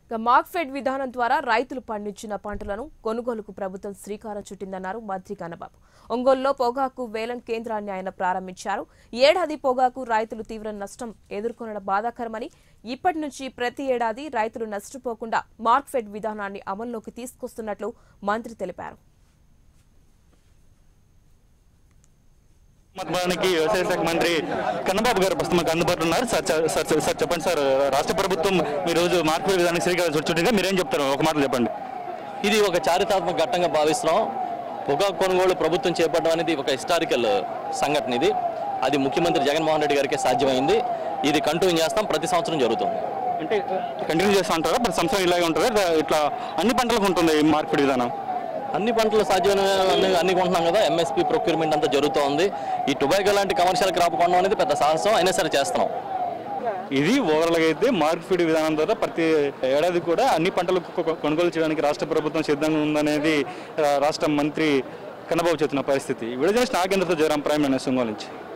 ఇక మార్క్ఫెడ్ విధానం ద్వారా రైతులు పండించిన పంటలను కొనుగోలుకు ప్రభుత్వం శ్రీకారం చుట్టిందన్నారు మంత్రి కన్నబాబు ఒంగోలులో పొగాకు వేలం కేంద్రాన్ని ఆయన ప్రారంభించారు ఏడాది పొగాకు రైతులు తీవ్ర నష్టం ఎదుర్కొనడం బాధాకరమని ఇప్పటి నుంచి ప్రతి ఏడాది రైతులు నష్టపోకుండా మార్క్ఫెడ్ విధానాన్ని అమల్లోకి తీసుకొస్తున్నట్లు మంత్రి తెలిపారు మతభావానికి వ్యవసాయ శాఖ మంత్రి కన్నబాబు గారు ప్రస్తుతం మాకు అందుబాటులో ఉన్నారు సార్ చ- సార్ సార్ సార్ చెప్పండి సార్ రాష్ట్ర ప్రభుత్వం ఈ రోజు మార్పు విధానానికి శ్రీకారం చుట్టుండగా మీరేం చెప్తారు ఒక మాటలు చెప్పండి ఇది ఒక చారిత్రాత్మక ఘట్టంగా భావిస్తున్నాం పొగాకు కొనుగోలు ప్రభుత్వం చేపట్టడం అనేది ఒక హిస్టారికల్ సంఘటన ఇది అది ముఖ్యమంత్రి జగన్మోహన్ రెడ్డి గారికి సాధ్యమైంది ఇది కంటిన్యూ చేస్తాం ప్రతి సంవత్సరం జరుగుతుంది అంటే కంటిన్యూ చేస్తూ ఉంటారా ప్రతి సంవత్సరం ఇలాగే ఉంటుందా ఇట్లా అన్ని పంటలకు ఉంటుంది ఈ మార్పిడి విధానం అన్ని పంటలు సాధ్యమైన అన్ని- అన్ని కొంటున్నాం కదా ఎంఎస్పీ ప్రొక్యూర్మెంట్ అంతా జరుగుతూ ఉంది ఈ టొబాకో లాంటి కమర్షియల్ క్రాప్ కొనడం అనేది పెద్ద సాహసం అయినా సరే చేస్తున్నాం ఇది ఓవరాల్గా అయితే మార్పిడి విధానం ద్వారా ప్రతి ఏడాది కూడా అన్ని పంటలు కొ- కొ- కొనుగోలు చేయడానికి రాష్ట్ర ప్రభుత్వం సిద్ధంగా ఉందనేది ఆ, రాష్ట్ర మంత్రి కన్నబాబు చెప్తున్న పరిస్థితి విడుదల నాగేంద్రతో జయరాం ప్రైమ్ మినిస్టర్ ఒంగోలు నుంచి